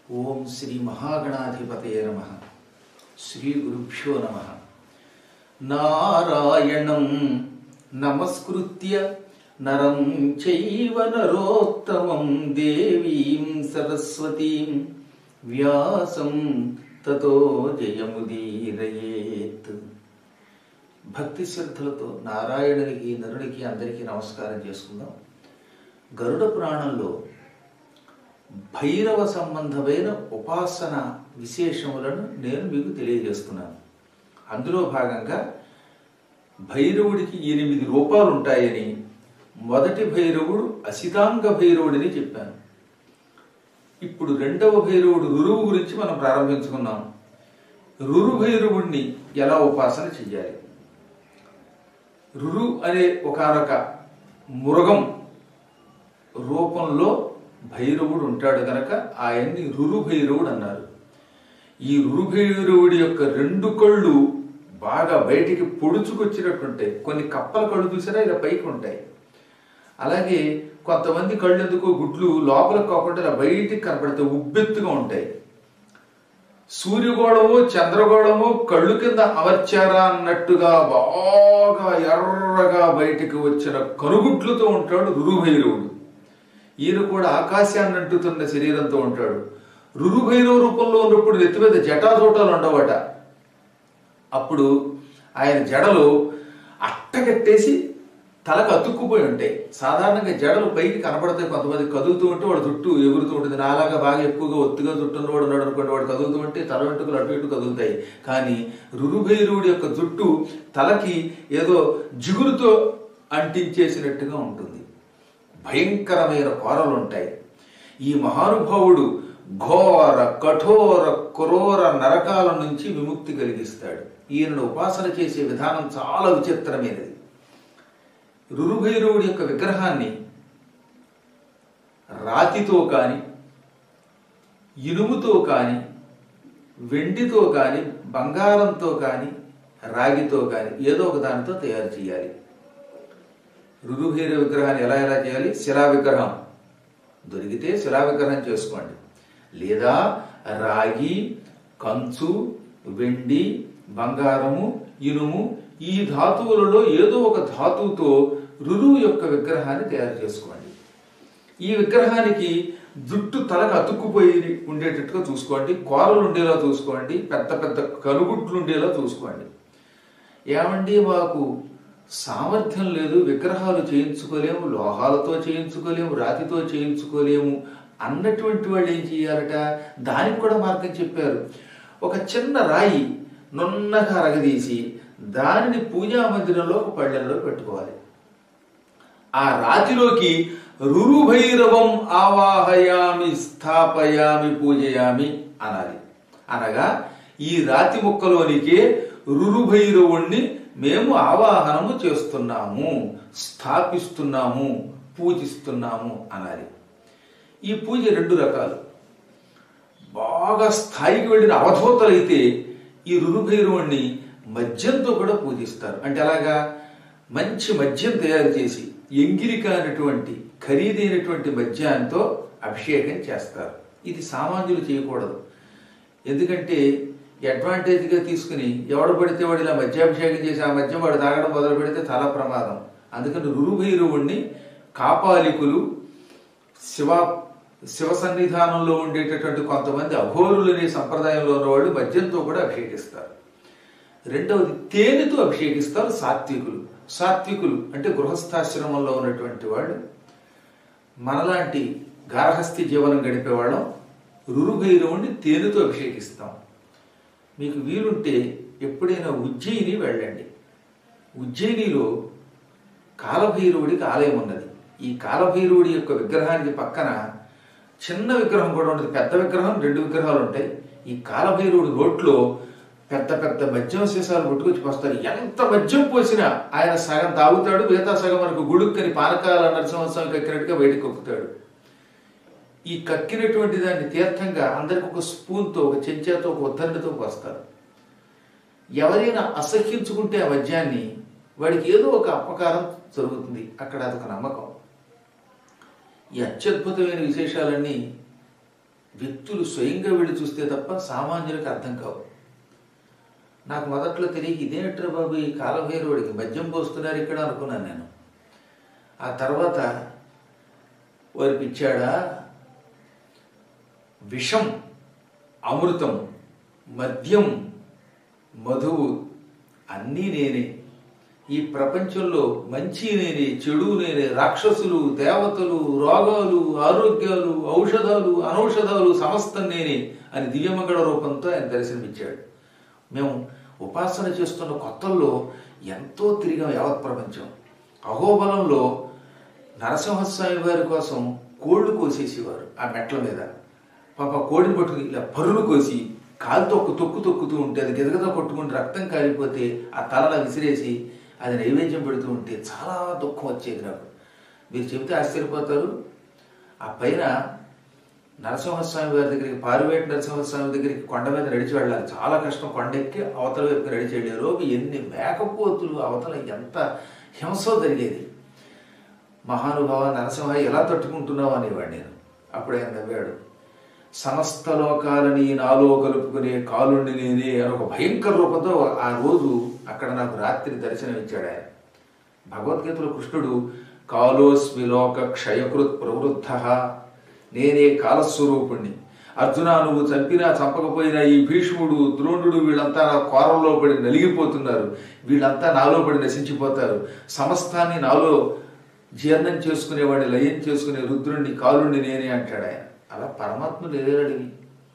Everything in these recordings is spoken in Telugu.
ఓం శ్రీ మహాగణాధిపతయ నమ శ్రీ గురుభ్యో నమ నారాయణం నమస్కృత్య నరం చైవ నరోత్తమం దేవీం సరస్వతీం వ్యాసం తతో జయముదీరయేత్ భక్తి శ్రద్ధలతో నారాయణునికి నరునికి అందరికీ నమస్కారం చేసుకుందాం గరుడ పురాణంలో భైరవ సంబంధమైన ఉపాసన విశేషములను నేను మీకు తెలియజేస్తున్నాను అందులో భాగంగా భైరవుడికి ఎనిమిది రూపాలు ఉంటాయని మొదటి భైరవుడు అసితాంగ భైరవుడిని చెప్పాను ఇప్పుడు రెండవ భైరవుడు రురువు గురించి మనం ప్రారంభించుకున్నాం రురు భైరవుడిని ఎలా ఉపాసన చెయ్యాలి రురు అనే ఒకనొక మృగం రూపంలో భైరవుడు ఉంటాడు గనక ఆయన్ని రురు భైరవుడు అన్నారు ఈ రురు భైరవుడి యొక్క రెండు కళ్ళు బాగా బయటికి పొడుచుకొచ్చినట్టుంటాయి కొన్ని కప్పల కళ్ళు చూసినా ఇలా పైకి ఉంటాయి అలాగే కొంతమంది కళ్ళు ఎందుకో గుడ్లు లోపలికి కాకుండా ఇలా బయటికి కనపడితే ఉబ్బెత్తుగా ఉంటాయి సూర్యగోళము చంద్రగోళము కళ్ళు కింద అమర్చారా అన్నట్టుగా బాగా ఎర్రగా బయటికి వచ్చిన కనుగుడ్లతో ఉంటాడు రురుభైరవుడు ఈయన కూడా ఆకాశాన్ని అంటుతున్న శరీరంతో ఉంటాడు రురుభైరవ రూపంలో ఉన్నప్పుడు నెత్తి మీద జటాజోటాలు ఉండవట అప్పుడు ఆయన జడలు అట్టగట్టేసి తలకు అతుక్కుపోయి ఉంటాయి సాధారణంగా జడలు పైకి కనపడతాయి కొంతమంది కదులుతూ ఉంటే వాడు జుట్టు ఎగురుతూ ఉంటుంది నాలాగా బాగా ఎక్కువగా ఒత్తుగా జుట్టు ఉన్నవాడు ఉన్నాడు అనుకోండి వాడు కదులుతూ ఉంటే తల వెంట్రుకలు అటు ఇటు కదులుతాయి కానీ రురుభైరువుడి యొక్క జుట్టు తలకి ఏదో జిగురుతో అంటించేసినట్టుగా ఉంటుంది భయంకరమైన కోరలు ఉంటాయి ఈ మహానుభావుడు ఘోర కఠోర క్రూర నరకాల నుంచి విముక్తి కలిగిస్తాడు ఈయనను ఉపాసన చేసే విధానం చాలా విచిత్రమైనది రురుభైరవుడి యొక్క విగ్రహాన్ని రాతితో కాని ఇనుముతో కాని వెండితో కాని బంగారంతో కాని రాగితో కాని ఏదో ఒక దానితో తయారు చేయాలి రురుభైరవ విగ్రహాన్ని ఎలా ఎలా చేయాలి శిలా విగ్రహం దొరికితే శిలా విగ్రహం చేసుకోండి లేదా రాగి కంచు వెండి బంగారము ఇనుము ఈ ధాతువులలో ఏదో ఒక ధాతువుతో రురువు యొక్క విగ్రహాన్ని తయారు చేసుకోండి ఈ విగ్రహానికి జుట్టు తలకు అతుక్కుపోయి ఉండేటట్టుగా చూసుకోండి కోరలు ఉండేలా చూసుకోండి పెద్ద పెద్ద కనుగుట్లు ఉండేలా చూసుకోండి ఏమండి మాకు సామర్థ్యం లేదు విగ్రహాలు చేయించుకోలేము లోహాలతో చేయించుకోలేము రాతితో చేయించుకోలేము అన్నటువంటి వాళ్ళు ఏం చేయాలట దానికి కూడా మార్గం చెప్పారు ఒక చిన్న రాయి నున్నగా అరగదీసి దానిని పూజా మందిరంలో ఒక పళ్ళెంలో పెట్టుకోవాలి ఆ రాతిలోకి రురుభైరవం ఆవాహయామి స్థాపయామి పూజయామి అనాలి అనగా ఈ రాతి ముక్కలోనికే రురుభైరవుణ్ణి మేము ఆవాహనము చేస్తున్నాము స్థాపిస్తున్నాము పూజిస్తున్నాము అనాలి ఈ పూజ రెండు రకాలు బాగా స్థాయికి వెళ్ళిన అవధూతలైతే ఈ రురుభైరవుణ్ణి మద్యంతో కూడా పూజిస్తారు అంటే అలాగా మంచి మద్యం తయారు చేసి ఎంగిలిక అనేటువంటి ఖరీదైనటువంటి మద్యంతో అభిషేకం చేస్తారు ఇది సామాన్యులు చేయకూడదు ఎందుకంటే అడ్వాంటేజ్గా తీసుకుని ఎవడు పడితే వాడు ఇలా మద్యాభిషేకం చేసి ఆ మద్యం వాడు తాగడం మొదలు పెడితే చాలా ప్రమాదం అందుకని రురుభైరవుణ్ణి కాపాలికులు శివ శివ సన్నిధానంలో ఉండేటటువంటి కొంతమంది అఘోరులనే సంప్రదాయంలో ఉన్నవాళ్ళు మద్యంతో కూడా అభిషేకిస్తారు రెండవది తేనెతో అభిషేకిస్తారు సాత్వికులు సాత్వికులు అంటే గృహస్థాశ్రమంలో ఉన్నటువంటి వాళ్ళు మనలాంటి గార్హస్థి జీవనం గడిపేవాళ్ళం రురుభైరవుణ్ణి తేనెతో అభిషేకిస్తాం మీకు వీలుంటే ఎప్పుడైనా ఉజ్జయిని వెళ్ళండి ఉజ్జయినిలో కాలభైరవుడికి ఆలయం ఉన్నది ఈ కాలభైరవుడి యొక్క విగ్రహానికి పక్కన చిన్న విగ్రహం కూడా ఉంటుంది పెద్ద విగ్రహం రెండు విగ్రహాలు ఉంటాయి ఈ కాలభైరవుడి రోట్లో పెద్ద పెద్ద మద్యం సీసాలు పట్టుకొచ్చి పోస్తారు ఎంత మద్యం పోసినా ఆయన సగం తాగుతాడు మిగతా సగం మనకు గుడుక్కని పానకాల నరసింహస్వామి కక్కినట్టుగా బయటకు కొక్కుతాడు ఈ కక్కినటువంటి దాన్ని తీర్థంగా అందరికి ఒక స్పూన్తో ఒక చెంచాతో ఒక ఉద్ధరణతో పోస్తారు ఎవరైనా అసహ్యించుకుంటే ఆ మద్యాన్ని వాడికి ఏదో ఒక అపకారం జరుగుతుంది అక్కడ అదొక నమ్మకం ఈ అత్యద్భుతమైన విశేషాలన్నీ వ్యక్తులు స్వయంగా వెళ్ళి చూస్తే తప్ప సామాన్యులకు అర్థం కావు నాకు మొదట్లో తెలియక ఇదేమిట్రా బాబు ఈ కాలభైరవుడికి మద్యం పోస్తున్నారు ఇక్కడ అనుకున్నాను నేను ఆ తర్వాత వారికి ఇచ్చాడా విషం అమృతం మద్యం మధువు అన్నీ నేనే ఈ ప్రపంచంలో మంచి నేనే చెడు నేనే రాక్షసులు దేవతలు రోగాలు ఆరోగ్యాలు ఔషధాలు అనౌషధాలు సమస్తం నేనే అని దివ్యమంగళ రూపంతో ఆయన దర్శనమిచ్చాడు మేము ఉపాసన చేస్తున్న కొత్తల్లో ఎంతో తిరిగాం యావత్ ప్రపంచం అహోబలంలో నరసింహస్వామి వారి కోసం కోళ్లు కోసేసేవారు ఆ మెట్ల మీద పాప కోడిని పట్టుకుని ఇలా పరులు కోసి కాలుతో ఒక తొక్కు తొక్కుతూ ఉంటే అది గిదగద కొట్టుకుని రక్తం కారిపోతే ఆ తలలా విసిరేసి అది నైవేద్యం పెడుతూ ఉంటే చాలా దుఃఖం వచ్చేది నాకు మీరు చెబితే ఆశ్చర్యపోతారు ఆ పైన నరసింహస్వామి వారి దగ్గరికి పారివేట నరసింహస్వామి దగ్గరికి కొండ మీద నడిచి వెళ్ళాలి చాలా కష్టం కొండ ఎక్కి అవతల వైపు నడిచి వెళ్ళారు ఎన్ని మేకపోతులు అవతల ఎంత హింస జరిగేది మహానుభావ నరసింహ ఎలా తట్టుకుంటున్నావు అనేవాడు నేను అప్పుడు ఆయన నవ్వాడు సమస్త లోకాలని నాలో కలుపుకునే కాలుణ్ణి నేనే అని ఒక భయంకర రూపంతో ఆ రోజు అక్కడ నాకు రాత్రి దర్శనం ఇచ్చాడు ఆయన భగవద్గీతలో కృష్ణుడు కాలోస్మి లోక క్షయకృత్ ప్రవృద్ధ నేనే కాలస్వరూపుణ్ణి అర్జున నువ్వు చంపినా చంపకపోయినా ఈ భీష్ముడు ద్రోణుడు వీళ్ళంతా నా కోరంలో పడి నలిగిపోతున్నారు వీళ్ళంతా నాలో పడి నశించిపోతారు సమస్తాన్ని నాలో జీర్ణం చేసుకునేవాడిని లయం చేసుకునే రుద్రుణ్ణి కాలుణ్ణి నేనే అంటాడు ఆయన అలా పరమాత్ముడు ఎదురడివి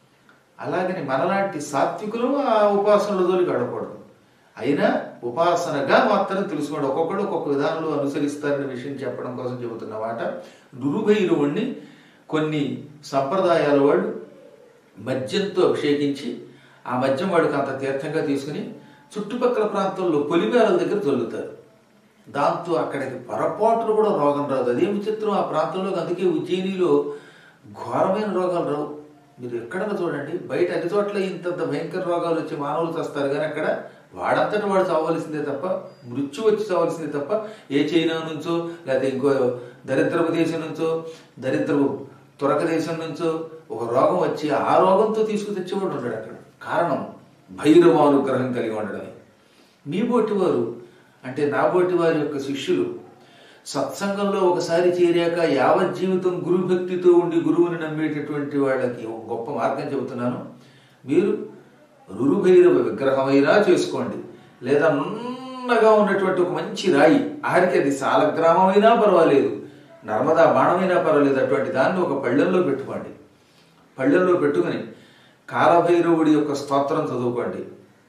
అలాగని మనలాంటి సాత్వికులు ఆ ఉపాసనల జోలికి అడగకూడదు అయినా ఉపాసనగా మాత్రం తెలుసుకోండి ఒక్కొక్కడు ఒక్కొక్క విధానంలో అనుసరిస్తారనే విషయం చెప్పడం కోసం చెబుతున్నమాట నురుభైరవుణ్ణి కొన్ని సంప్రదాయాల వాళ్ళు మద్యంతో అభిషేకించి ఆ మద్యం వాడికి అంత తీర్థంగా తీసుకుని చుట్టుపక్కల ప్రాంతాల్లో పొలిమేరల దగ్గర చల్లుతారు దాంతో అక్కడికి పొరపాటును కూడా రోగం రాదు అదేం విచిత్రం ఆ ప్రాంతంలో అందుకే ఉజ్జయినిలో ఘోరమైన రోగాలు రావు మీరు ఎక్కడన్నా చూడండి బయట అన్ని చోట్ల ఇంతంత భయంకర రోగాలు వచ్చి మానవులు చస్తారు కానీ అక్కడ వాడంతటి వాడు చావలసిందే తప్ప మృత్యు వచ్చి చావలసిందే తప్ప ఏ చైనా నుంచో లేకపోతే ఇంకో దరిద్రపు దేశం నుంచో దరిద్రపు తురక దేశం నుంచో ఒక రోగం వచ్చి ఆ రోగంతో తీసుకు తెచ్చేవాడు ఉంటాడు అక్కడ కారణం భైరవానుగ్రహం కలిగి ఉండడమే మీ బోటి వారు అంటే నా బోటి వారి యొక్క శిష్యులు సత్సంగంలో ఒకసారి చేరాక యావత్ జీవితం గురు భక్తితో ఉండి గురువుని నమ్మేటటువంటి వాళ్ళకి ఒక గొప్ప మార్గం చెబుతున్నాను మీరు రురుభైరవ విగ్రహమైనా చేసుకోండి లేదా నున్నగా ఉన్నటువంటి ఒక మంచి రాయి ఆఖరికి అది సాలగ్రామమైనా పర్వాలేదు నర్మదా బాణమైనా పర్వాలేదు అటువంటి దాన్ని ఒక పళ్ళెంలో పెట్టుకోండి పళ్ళెంలో పెట్టుకుని కాలభైరవుడి యొక్క స్తోత్రం చదువుకోండి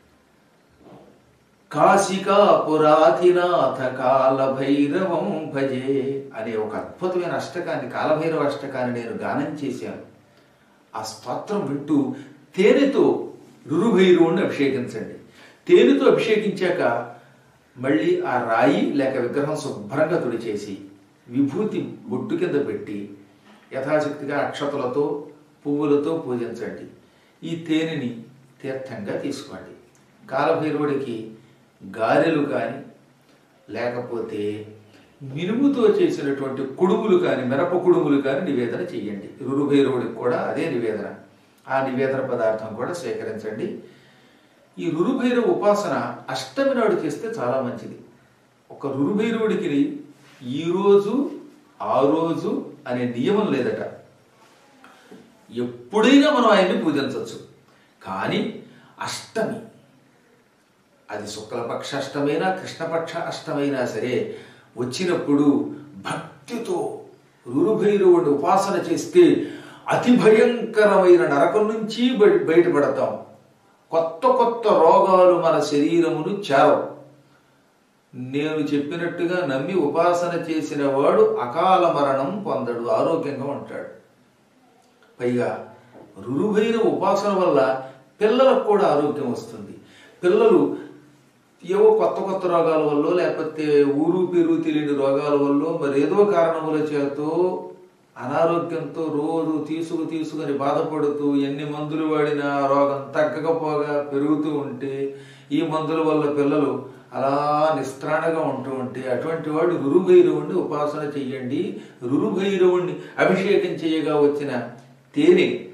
కాశికా పురాధినాథ కాలభైరవం భజే అనే ఒక అద్భుతమైన అష్టకాన్ని కాలభైరవ అష్టకాన్ని నేను గానం చేశాను ఆ స్తోత్రం వింటూ తేనెతో రురుభైరవుణ్ణి అభిషేకించండి తేనెతో అభిషేకించాక మళ్ళీ ఆ రాయి లేక విగ్రహం శుభ్రంగా తుడిచేసి విభూతి బొట్టు కింద పెట్టి యథాశక్తిగా అక్షతలతో పువ్వులతో పూజించండి ఈ తేనెని తీర్థంగా తీసుకోండి కాలభైరవుడికి గారెలు కానీ లేకపోతే మినుముతో చేసినటువంటి కుడుములు కానీ మిరప కుడుములు కానీ నివేదన చెయ్యండి రురుభైరవుడికి కూడా అదే నివేదన ఆ నివేదన పదార్థం కూడా స్వీకరించండి ఈ రురుభైరవ ఉపాసన అష్టమి నాడు చేస్తే చాలా మంచిది ఒక రురుభైరవుడికి ఈ రోజు ఆ రోజు అనే నియమం లేదట ఎప్పుడైనా మనం ఆయన్ని పూజించవచ్చు కానీ అష్టమి అది శుక్లపక్ష అష్టమైనా కృష్ణపక్ష అష్టమైనా సరే వచ్చినప్పుడు భక్తితో రురుభైరవుడిని ఉపాసన చేస్తే అతి భయంకరమైన నరకం నుంచి బయ- బయటపడతాం కొత్త కొత్త రోగాలు మన శరీరమును చేరవు నేను చెప్పినట్టుగా నమ్మి ఉపాసన చేసిన వాడు అకాల మరణం పొందడు ఆరోగ్యంగా ఉంటాడు పైగా రురుభైన ఉపాసన వల్ల పిల్లలకు కూడా ఆరోగ్యం వస్తుంది పిల్లలు ఏవో కొత్త కొత్త రోగాల వల్ల లేకపోతే ఊరు పేరు తెలియని రోగాల వల్ల మరి ఏదో కారణముల చేతో అనారోగ్యంతో రోజు తీసుకు తీసుకుని బాధపడుతూ ఎన్ని మందులు వాడినా ఆ రోగం తగ్గకపోగా పెరుగుతూ ఉంటే ఈ మందుల వల్ల పిల్లలు అలా నిస్త్రాణగా ఉంటూ ఉంటే అటువంటి వాడు రురుభైరవుణ్ణి ఉపాసన చెయ్యండి రురుభైరవుణ్ణి అభిషేకం చేయగా వచ్చిన తేనె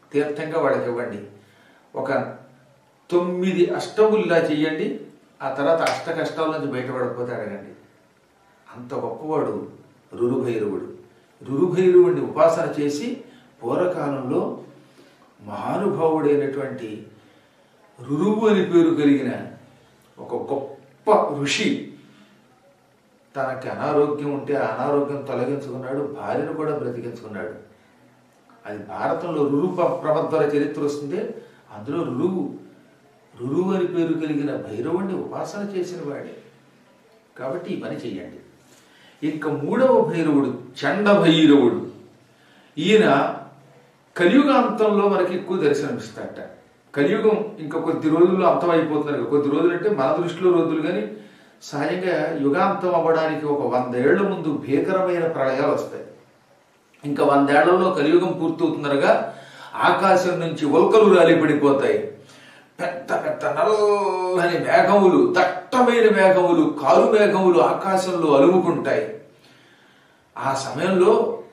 తీర్థంగా వాళ్ళకి ఇవ్వండి ఒక తొమ్మిది అష్టముల్లా చెయ్యండి ఆ తర్వాత అష్ట కష్టాల నుంచి బయటపడకపోతే అడగండి అంత గొప్పవాడు రురుభైరవుడు రురుభైరవుడిని ఉపాసన చేసి పూర్వకాలంలో మహానుభావుడైనటువంటి రురువు అని పేరు కలిగిన ఒక గొప్ప ఋషి తనకి అనారోగ్యం ఉంటే ఆ అనారోగ్యం తొలగించుకున్నాడు భార్యను కూడా బ్రతికించుకున్నాడు అది భారతంలో రురు ప్ర- ప్రబద్ధల చరిత్ర వస్తుంది అందులో రురువు రురువు అని పేరు కలిగిన భైరవుణ్ణి ఉపాసన చేసిన వాడే కాబట్టి ఈ పని చెయ్యండి ఇంకా మూడవ భైరవుడు చండ భైరవుడు ఈయన కలియుగాంతంలో మనకి ఎక్కువ దర్శనమిస్తాడట కలియుగం ఇంకా కొద్ది రోజుల్లో అంతమైపోతున్నారు కొద్ది రోజులు అంటే మన దృష్టిలో రోజులు కానీ సహజంగా యుగాంతం అవ్వడానికి ఒక వందేళ్ల ముందు భీకరమైన ప్రళయాలు వస్తాయి ఇంకా వందేళ్లలో కలియుగం పూర్తవుతుందనగా ఆకాశం నుంచి ఉల్కలు రాలి పడిపోతాయి పెద్ద పెద్ద నల్లని మేఘములు దట్టమైన మేఘములు కారు మేఘములు ఆకాశంలో అలుముకుంటాయి ఆ సమయంలో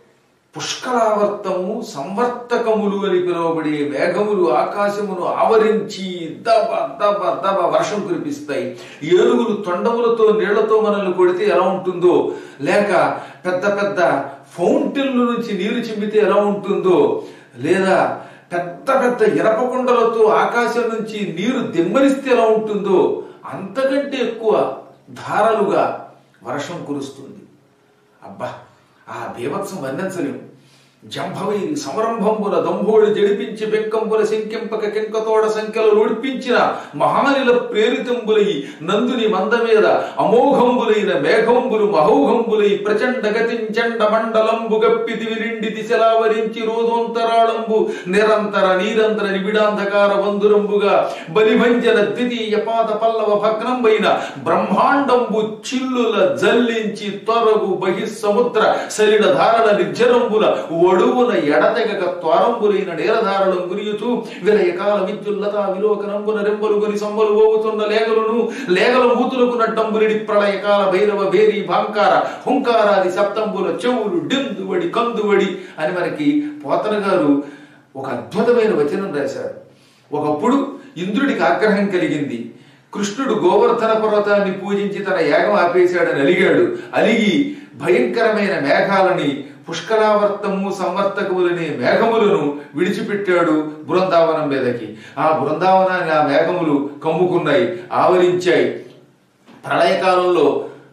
పుష్కలావర్తము సంవర్తకములు అని పిలువబడే మేఘములు ఆకాశమును ఆవరించి దబ దబ దబ వర్షం కురిపిస్తాయి ఏనుగులు తొండములతో నీళ్లతో మనల్ని కొడితే ఎలా ఉంటుందో లేక పెద్ద పెద్ద ఫౌంటైన్ల నుంచి నీరు చిమ్మితే ఎలా ఉంటుందో లేదా పెద్ద పెద్ద ఇనప కుండలతో ఆకాశం నుంచి నీరు దిమ్మరిస్తే ఎలా ఉంటుందో అంతకంటే ఎక్కువ ధారలుగా వర్షం కురుస్తుంది అబ్బా ఆ బీభత్సం వర్ణించలేము జంభవైరి సమరంభంబుల దంభోడి జడిపించి బెక్కంబుల శంకింపక కెంకతోడ సంఖ్యలో నడిపించిన మహానిల ప్రేరితంబులై నందుని మంద మీద అమోఘంబులైన మేఘంబులు మహౌఘంబులై ప్రచండ గతించండ మండలంబు గప్పి దివి నిండి దిశలావరించి రోదోంతరాళంబు నిరంతర నీరంతర నిబిడాంధకార వందురంబుగా బలిభంజన ద్వితీయ పాద పల్లవ భగ్నంబైన బ్రహ్మాండంబు చిల్లుల జల్లించి త్వరగు బహిస్సముద్ర సలిడ ధారల నిర్జరంబుల ఒడువున ఎడతెగక త్వరంబులైన నేరధారలం గురియుచు విలయకాల విద్యుల్లత విలోకనంబున రెంబలు కొని సంబలు పోగుతున్న లేగలను లేగల మూతులకు నడ్డంబులిడి ప్రళయకాల భైరవ భేరి భాంకార హుంకారాది సప్తంబుల చెవులు డిందువడి కందువడి అని మనకి పోతన గారు ఒక అద్భుతమైన వచనం రాశారు ఒకప్పుడు ఇంద్రుడికి ఆగ్రహం కలిగింది కృష్ణుడు గోవర్ధన పర్వతాన్ని పూజించి తన యాగం ఆపేశాడని అలిగాడు అలిగి భయంకరమైన మేఘాలని పుష్కరావర్తము సంవర్తకములనే మేఘములను విడిచిపెట్టాడు బృందావనం మీదకి ఆ బృందావనాన్ని ఆ మేఘములు కమ్ముకున్నాయి ఆవరించాయి ప్రళయకాలంలో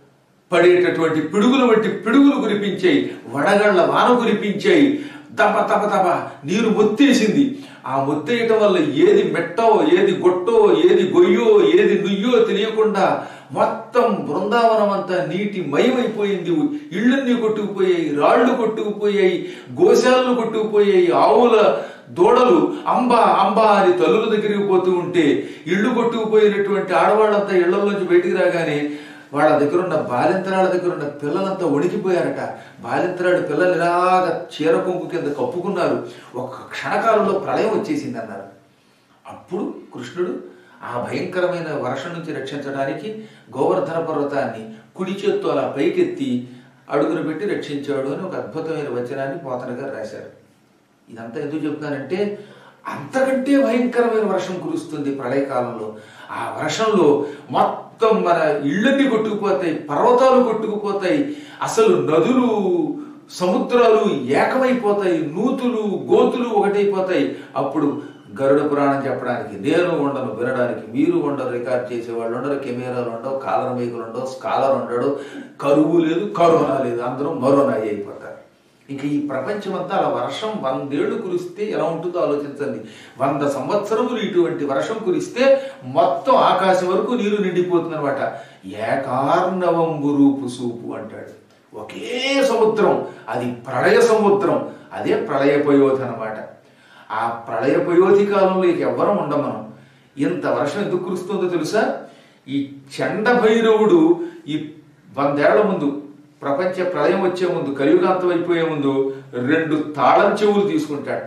పడేటటువంటి పిడుగులు వంటి పిడుగులు కురిపించాయి వడగళ్ల వాన కురిపించాయి దప తప తప నీరు మొత్తేసింది ఆ మొత్తేయటం వల్ల ఏది మెట్టో ఏది గొట్టో ఏది గొయ్యో ఏది నుయ్యో తెలియకుండా మొత్తం బృందావనం అంతా నీటి మయమైపోయింది ఇళ్ళన్నీ కొట్టుకుపోయాయి రాళ్లు కొట్టుకుపోయాయి గోశాలను కొట్టుకుపోయాయి ఆవుల దూడలు అంబా అంబా అని తల్లుల దగ్గరికి పోతూ ఉంటే ఇళ్ళు కొట్టుకుపోయినటువంటి ఆడవాళ్ళంతా ఇళ్లలోంచి బయటికి రాగానే వాళ్ళ దగ్గర ఉన్న బాలింతరాల దగ్గర ఉన్న పిల్లలంతా వణికిపోయారట బాలింతరాడు పిల్లలు ఇలాగ చీర కొంగు కింద కప్పుకున్నారు ఒక క్షణకాలంలో ప్రళయం వచ్చేసింది అన్నారు అప్పుడు కృష్ణుడు ఆ భయంకరమైన వర్షం నుంచి రక్షించడానికి గోవర్ధన పర్వతాన్ని కుడి చేత్తో అలా పైకెత్తి అడుగును పెట్టి రక్షించాడు అని ఒక అద్భుతమైన వచనాన్ని పోతన గారు రాశారు ఇదంతా ఎందుకు చెప్తున్నానంటే అంతకంటే భయంకరమైన వర్షం కురుస్తుంది ప్రళయకాలంలో ఆ వర్షంలో మొత్తం మన ఇళ్ళన్నీ కొట్టుకుపోతాయి పర్వతాలు కొట్టుకుపోతాయి అసలు నదులు సముద్రాలు ఏకమైపోతాయి నూతులు గోతులు ఒకటైపోతాయి అప్పుడు గరుడ పురాణం చెప్పడానికి నేను ఉండను వినడానికి మీరు ఉండరు రికార్డ్ చేసేవాళ్ళు ఉండరు కెమెరాలు ఉండవు కాలర్ మైకులు ఉండవు స్కాలర్ ఉండడు కరువు లేదు కరోనా లేదు అందరూ మరోనా అయిపోతారు ఇంకా ఈ ప్రపంచం అంతా అలా వర్షం వందేళ్లు కురిస్తే ఎలా ఉంటుందో ఆలోచించండి వంద సంవత్సరములు ఇటువంటి వర్షం కురిస్తే మొత్తం ఆకాశం వరకు నీరు నిండిపోతుంది అనమాట ఏకార్ణవంబు రూపు సూపు అంటాడు ఒకే సముద్రం అది ప్రళయ సముద్రం అదే ప్రళయపయోధి అనమాట ఆ ప్రళయపయోధి కాలంలో ఇక ఎవ్వరం ఉండం మనం ఇంత వర్షం ఎందుకు కురుస్తుందో తెలుసా ఈ చండ భైరవుడు ఈ వందేళ్ల ముందు ప్రపంచ ప్రళయం వచ్చే ముందు కలియుగాంతం అయిపోయే ముందు రెండు తాళం చెవులు తీసుకుంటాడట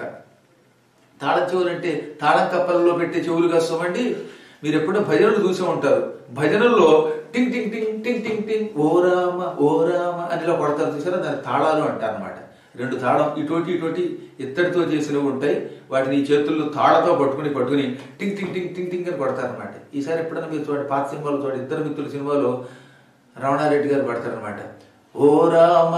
తాళం చెవులు అంటే తాళం కప్పలలో పెట్టే చెవులు కాస్తామండి మీరు ఎప్పుడో భజనలు చూసే ఉంటారు భజనల్లో టింగ్ టింగ్ టింగ్ టింగ్ టింగ్ టింగ్ ఓ రామ ఓ రామ అని ఇలా కొడతారు చూసారా దాని తాళాలు అంటారు అనమాట రెండు తాళం ఇటోటి ఇటోటి ఇత్తడితో చేసినవి ఉంటాయి వాటిని ఈ చేతుల్లో తాళతో పట్టుకుని పట్టుకుని టింగ్ టింగ్ టింగ్ టింగ్ టింగ్ అని కొడతారనమాట ఈసారి ఎప్పుడైనా మీరు చూడండి పాత సినిమాలు చూడండి ఇద్దరు మిత్రుల సినిమాలో రమణారెడ్డి గారు పడతారనమాట ఓ రామ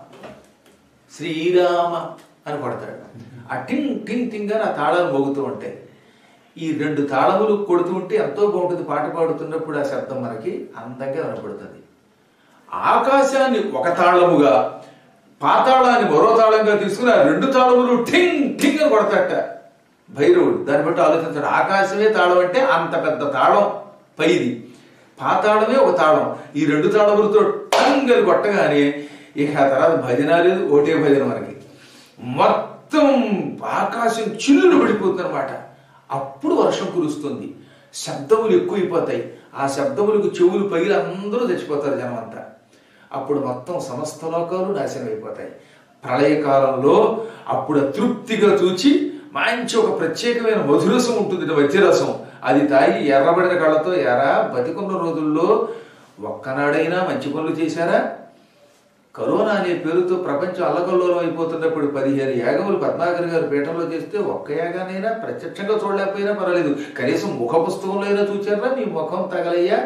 శ్రీరామ అని కొడతాడు ఆ టింగ్ టింగ్ టింగ్ అని ఆ తాళాలు మోగుతూ ఉంటాయి ఈ రెండు తాళములు కొడుతూ ఉంటే ఎంతో బాగుంటుంది పాట పాడుతున్నప్పుడు ఆ శబ్దం మనకి అందంగా వినపడుతుంది ఆకాశాన్ని ఒక తాళముగా పాతాళాన్ని మరో తాళంగా తీసుకుని ఆ రెండు తాళములు ఠింగ్ ఠింగ్ అని కొడతాట భైరవుడు దాన్ని బట్టి ఆలోచించాడు ఆకాశమే తాళం అంటే అంత పెద్ద తాళం పైది పాతాళమే ఒక తాళం ఈ రెండు తాళములతో టంగ్ అని కొట్టగానే ఇక ఆ తర్వాత భజన లేదు ఒకటే భజన మనకి మొత్తం ఆకాశం చిల్లులు పడిపోతుంది అనమాట అప్పుడు వర్షం కురుస్తుంది శబ్దములు ఎక్కువైపోతాయి ఆ శబ్దములకు చెవులు పగిలి అందరూ చచ్చిపోతారు జనం అంతా అప్పుడు మొత్తం సమస్త లోకాలు నాశనం అయిపోతాయి ప్రళయకాలంలో అప్పుడు తృప్తిగా చూచి మంచి ఒక ప్రత్యేకమైన మధురసం ఉంటుంది వజ్రరసం అది తాగి ఎర్రబడిన కళ్ళతో ఎరా బతికున్న రోజుల్లో ఒక్కనాడైనా మంచి పనులు చేశారా కరోనా అనే పేరుతో ప్రపంచం అల్లకల్లోలం అయిపోతున్నప్పుడు పదిహేను యాగములు పద్మాకర్ గారు పీఠంలో చేస్తే ఒక్క యాగానైనా ప్రత్యక్షంగా చూడలేకపోయినా పర్వాలేదు కనీసం ముఖ పుస్తకంలో అయినా చూచారా మీ ముఖం తగలయ్యా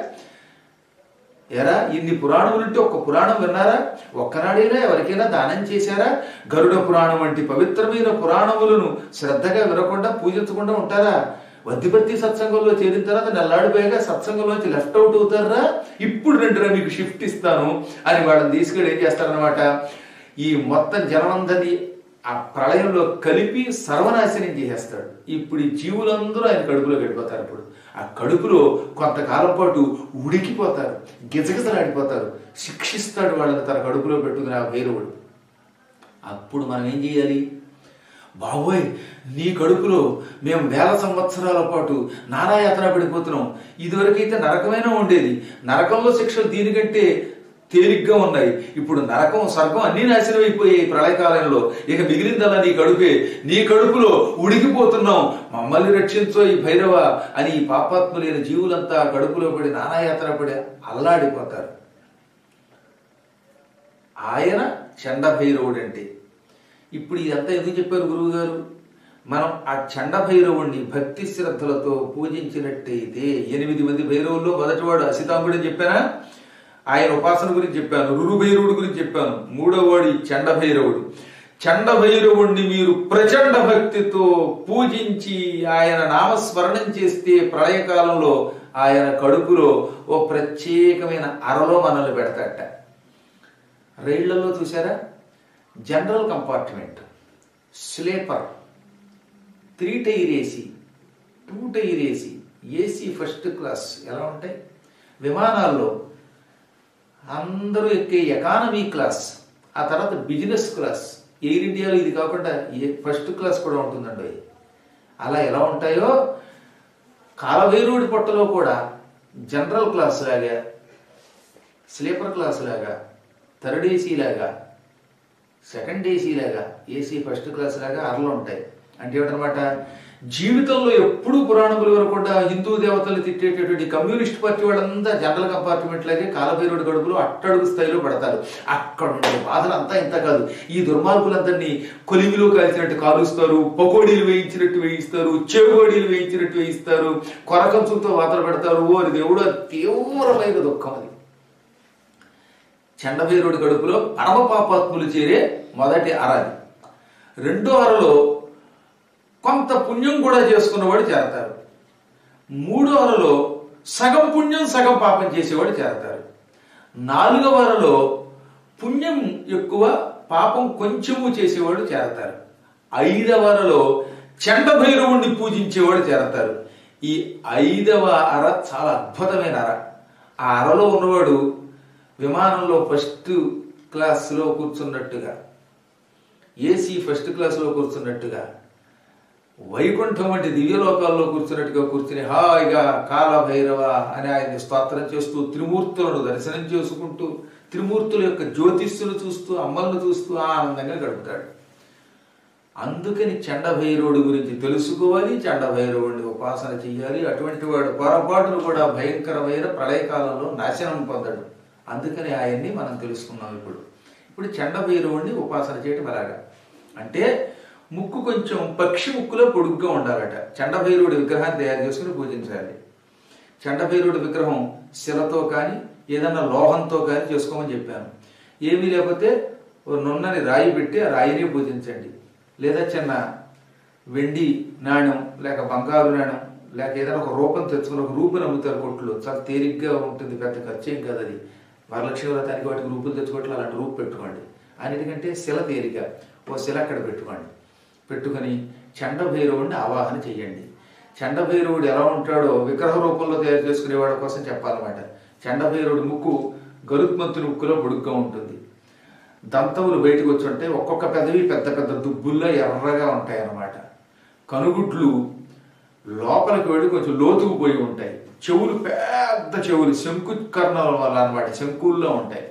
ఎరా ఇన్ని పురాణములుంటే ఒక్క పురాణం విన్నారా ఒక్కనాడైనా ఎవరికైనా దానం చేశారా గరుడ పురాణం వంటి పవిత్రమైన పురాణములను శ్రద్ధగా వినకుండా పూజించకుండా ఉంటారా వద్దిపత్తి సత్సంగంలో చేరిన తర్వాత నెల్లాడిపోయాక సత్సంగంలోంచి లెఫ్ట్ అవుట్ అవుతారా ఇప్పుడు రెండురా మీకు షిఫ్ట్ ఇస్తాను అని వాళ్ళని తీసుకెళ్ళి ఏం చేస్తారనమాట ఈ మొత్తం జనమందరినీ ఆ ప్రళయంలో కలిపి సర్వనాశనం చేసేస్తాడు ఇప్పుడు ఈ జీవులందరూ ఆయన కడుపులో గడిపోతారు ఇప్పుడు ఆ కడుపులో కొంతకాలం పాటు ఉడికిపోతారు గిజగిజలాడిపోతారు శిక్షిస్తాడు వాళ్ళని తన కడుపులో పెట్టుకుని ఆ భైరవుడు అప్పుడు మనం ఏం చేయాలి బాబోయ్ నీ కడుపులో మేము వేల సంవత్సరాల పాటు నానాయాతన పడిపోతున్నాం ఇదివరకైతే నరకమైనా ఉండేది నరకంలో శిక్షలు దీనికంటే తేలిగ్గా ఉన్నాయి ఇప్పుడు నరకం స్వర్గం అన్ని నాశనం అయిపోయాయి ప్రళయకాలంలో ఇక మిగిలిందల్లా నీ కడుపే నీ కడుపులో ఉడికిపోతున్నాం మమ్మల్ని రక్షించో ఈ భైరవ అని ఈ పాపాత్ములైన జీవులంతా కడుపులో పడి నానాయాతన పడి అల్లాడిపోతారు ఆయన చండ భైరవుడు అంటే ఇప్పుడు ఇదంతా ఎందుకు చెప్పారు గురువు గారు మనం ఆ చండ భైరవుణ్ణి భక్తి శ్రద్ధలతో పూజించినట్టయితే ఎనిమిది మంది భైరవుల్లో మొదటివాడు అసితాంబుడు అని చెప్పానా ఆయన ఉపాసన గురించి చెప్పాను రురు భైరవుడు గురించి చెప్పాను మూడవవాడి చండ భైరవుడు చండ భైరవుణ్ణి మీరు ప్రచండ భక్తితో పూజించి ఆయన నామస్మరణం చేస్తే ప్రళయకాలంలో ఆయన కడుపులో ఓ ప్రత్యేకమైన అరలో మనల్ని పెడతాట రైళ్లలో చూసారా general compartment sleeper three tier AC two tier AC AC first class ఎలా ఉంటాయి విమానాల్లో అందరూ ఎక్కే ఎకానమీ క్లాస్ ఆ తర్వాత బిజినెస్ క్లాస్ ఎయిర్ ఇండియాలో ఇది కాకుండా ఏ ఫస్ట్ క్లాస్ కూడా ఉంటుందండి అలా ఎలా ఉంటాయో కాలభైరవుడి పొట్టలో కూడా జనరల్ క్లాస్ లాగా స్లీపర్ క్లాస్ లాగా థర్డ్ ఏసీ లాగా సెకండ్ ఏసీ లాగా ఏసీ ఫస్ట్ క్లాస్ లాగా అరలు ఉంటాయి అంటే ఏమిటనమాట జీవితంలో ఎప్పుడూ పురాణములు వినకుండా హిందూ దేవతలు తిట్టేటటువంటి కమ్యూనిస్ట్ పార్టీ వాళ్ళంతా జనరల్ కంపార్ట్మెంట్ లాగే కాలభైరుడి గడుపులో అట్టడుగు స్థాయిలో పడతారు అక్కడ ఉండే బాధలు అంతా ఇంత కాదు ఈ దుర్మార్గులందరినీ కొలిమిలో కాల్చినట్టు కాలుస్తారు పకోడీలు వేయించినట్టు వేయిస్తారు చెవుగోడీలు వేయించినట్టు వేయిస్తారు కొరకంచులతో వాతలు పెడతారు ఓరి దేవుడు అది తీవ్రమైన దుఃఖం అది చండభైరుడి గడుపులో పరమ పాపాత్ములు చేరే మొదటి అరది రెండో అరలో కొంత పుణ్యం కూడా చేసుకున్నవాడు చేరతారు మూడో అరలో సగం పుణ్యం సగం పాపం చేసేవాడు చేరతారు నాలుగవ అరలో పుణ్యం ఎక్కువ పాపం కొంచెము చేసేవాడు చేరతారు ఐదవ అరలో చండభైరవుణ్ణి పూజించేవాడు చేరతారు ఈ ఐదవ అర చాలా అద్భుతమైన అర ఆ అరలో ఉన్నవాడు విమానంలో ఫస్ట్ క్లాస్లో కూర్చున్నట్టుగా ఏసీ ఫస్ట్ క్లాస్లో కూర్చున్నట్టుగా వైకుంఠం వంటి దివ్యలోకాల్లో కూర్చున్నట్టుగా కూర్చుని హాయిగా కాలభైరవ అని ఆయన్ని స్తోత్రం చేస్తూ త్రిమూర్తులను దర్శనం చేసుకుంటూ త్రిమూర్తుల యొక్క జ్యోతిష్యులు చూస్తూ అమ్మలను చూస్తూ ఆనందంగా గడుపుతాడు అందుకని చండభైరవుడి గురించి తెలుసుకోవాలి చండభైరవుడిని ఉపాసన చెయ్యాలి అటువంటి వాడు పొరపాటును కూడా భయంకరమైన ప్రళయకాలంలో నాశనం పొందడు అందుకని ఆయన్ని మనం తెలుసుకున్నాం ఇప్పుడు ఇప్పుడు చండభైరవుడిని ఉపాసన చేయటం ఎలాగా అంటే ముక్కు కొంచెం పక్షి ముక్కులో పొడుగ్గా ఉండాలట చండభైరవుడి విగ్రహాన్ని తయారు చేసుకుని పూజించాలి చండభైరవుడి విగ్రహం శిలతో కానీ ఏదన్నా లోహంతో కానీ చేసుకోమని చెప్పాను ఏమీ లేకపోతే ఓ నున్నని రాయి పెట్టి ఆ రాయిని పూజించండి లేదా చిన్న వెండి నాణ్యం లేక బంగారు నాణ్యం లేక ఏదైనా ఒక రూపం తెచ్చుకుని ఒక రూపుని అమ్ముతారు కొట్లు చాలా తేలిగ్గా ఉంటుంది పెద్ద ఖర్చు ఏం కాదు అది వరలక్ష్మి వ్రతానికి వాటికి రూపులు తెచ్చుకోవట్లు అలాంటి రూపు పెట్టుకోండి అన్నిటికంటే శిల తేలిక ఓ శిల అక్కడ పెట్టుకోండి పెట్టుకొని చండభైరవుడిని ఆవాహన చెయ్యండి చండభైరవుడు ఎలా ఉంటాడో విగ్రహ రూపంలో తయారు చేసుకునేవాడి కోసం చెప్పాలన్నమాట చండభైరవుడి ముక్కు గరుత్మంతుని ముక్కులో పొడుగ్గా ఉంటుంది దంతములు బయటకు వచ్చి ఉంటాయి ఒక్కొక్క పెదవి పెద్ద పెద్ద దుబ్బుల్లో ఎర్రగా ఉంటాయి అన్నమాట కనుగుడ్లు లోపలికి వెళ్ళి కొంచెం లోతుకు పోయి ఉంటాయి చెవులు పెద్ద చెవులు శంకు కర్ణాల వల్ల అనమాట శంకుల్లో ఉంటాయి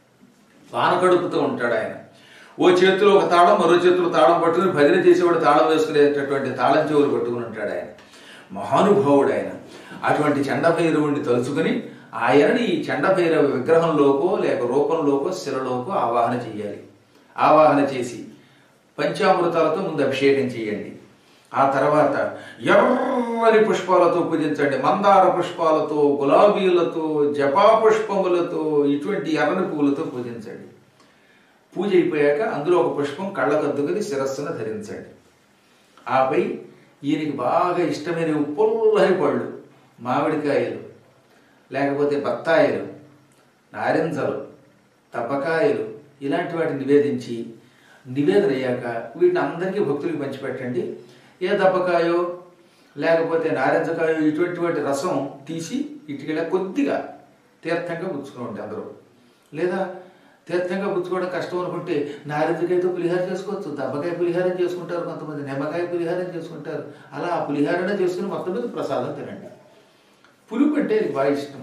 వాన కడుపుతూ ఉంటాడు ఆయన ఓ చేతిలో ఒక తాళం మరో చేతిలో తాళం పట్టుకుని భజన చేసేవాడు తాళం వేసుకునేటటువంటి తాళం చెవులు పట్టుకుని ఉంటాడు ఆయన మహానుభావుడు ఆయన అటువంటి చండభైరవుడిని తలుచుకుని ఆయనని ఈ చండభైరవ విగ్రహంలోకో లేక రూపంలోకో శిలలోకో ఆవాహన చేయాలి ఆవాహన చేసి పంచామృతాలతో ముందు అభిషేకం చేయండి ఆ తర్వాత ఎర్రని పుష్పాలతో పూజించండి మందార పుష్పాలతో గులాబీలతో జపా పుష్పములతో ఇటువంటి ఎర్రని పువ్వులతో పూజించండి పూజ అయిపోయాక అందులో ఒక పుష్పం కళ్ళకద్దుకుని శిరస్సును ధరించండి ఆపై ఈయనకి బాగా ఇష్టమైన పుల్లరి పళ్ళు మామిడికాయలు లేకపోతే బత్తాయిలు నారింజలు తప్పకాయలు ఇలాంటి వాటిని నివేదించి నివేదన అయ్యాక వీటిని అందరికీ భక్తులకు పంచిపెట్టండి ఏ దప్పకాయో లేకపోతే నారింజకాయో ఇటువంటి వాటి రసం తీసి ఇటుకెళ్ళ కొద్దిగా తీర్థంగా పుచ్చుకోండి అందరూ లేదా తీర్థంగా పుచ్చుకోవడం కష్టం అనుకుంటే నారింజకాయతో పులిహార చేసుకోవచ్చు దబ్బకాయ పులిహారం చేసుకుంటారు కొంతమంది నిమ్మకాయ పులిహారం చేసుకుంటారు అలా ఆ పులిహారణ చేసుకుని మొత్తం మీద ప్రసాదం తినండి పులుపు అంటే ఆయనకి బాగా ఇష్టం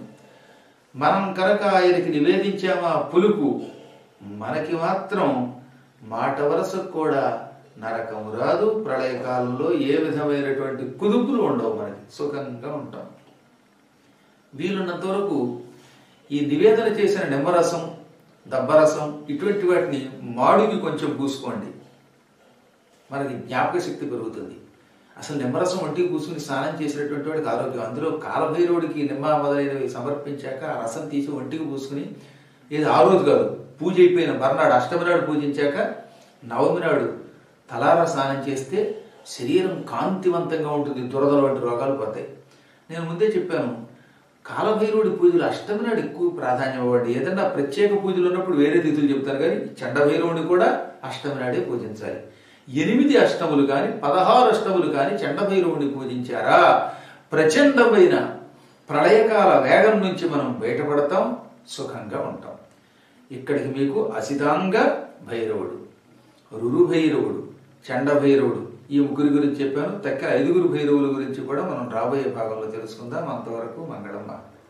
మనం కనుక ఆయనకి నివేదించామా పులుపు మనకి మాత్రం మాట వరసకు కూడా నరకము రాదు ప్రళయకాలంలో ఏ విధమైనటువంటి కుదుపులు ఉండవు మనకి సుఖంగా ఉంటాం వీలున్నంత వరకు ఈ నివేదన చేసిన నిమ్మరసం దబ్బరసం ఇటువంటి వాటిని మాడుకి కొంచెం పూసుకోండి మనకి జ్ఞాపక శక్తి పెరుగుతుంది అసలు నిమ్మరసం ఒంటికి పూసుకుని స్నానం చేసినటువంటి వాడికి ఆరోగ్యం అందులో కాలభైరవుడికి నిమ్మ మొదలైనవి సమర్పించాక ఆ రసం తీసి ఒంటికి పూసుకుని ఇది ఆ రోజు కాదు పూజ అయిపోయిన మర్నాడు అష్టమి నాడు పూజించాక నవమి నాడు తలారా స్నానం చేస్తే శరీరం కాంతివంతంగా ఉంటుంది దురదల వంటి రోగాలు పోతాయి నేను ముందే చెప్పాను కాలభైరవుడి పూజలు అష్టమి నాడు ఎక్కువ ప్రాధాన్యం ఇవ్వండి ఏదన్నా ప్రత్యేక పూజలు ఉన్నప్పుడు వేరే తిథులు చెప్తారు కానీ చండభైరవుని కూడా అష్టమి నాడే పూజించాలి ఎనిమిది అష్టములు కానీ పదహారు అష్టములు కానీ చండభైరవుని పూజించారా ప్రచండమైన ప్రళయకాల వేగం నుంచి మనం బయటపడతాం సుఖంగా ఉంటాం ఇక్కడికి మీకు అసితాంగ భైరవుడు రురుభైరవుడు చండభైరవుడు ఈ ముగ్గురి గురించి చెప్పాను తక్కిన ఐదుగురు భైరవుల గురించి కూడా మనం రాబోయే భాగంలో తెలుసుకుందాం అంతవరకు మంగళమ్మ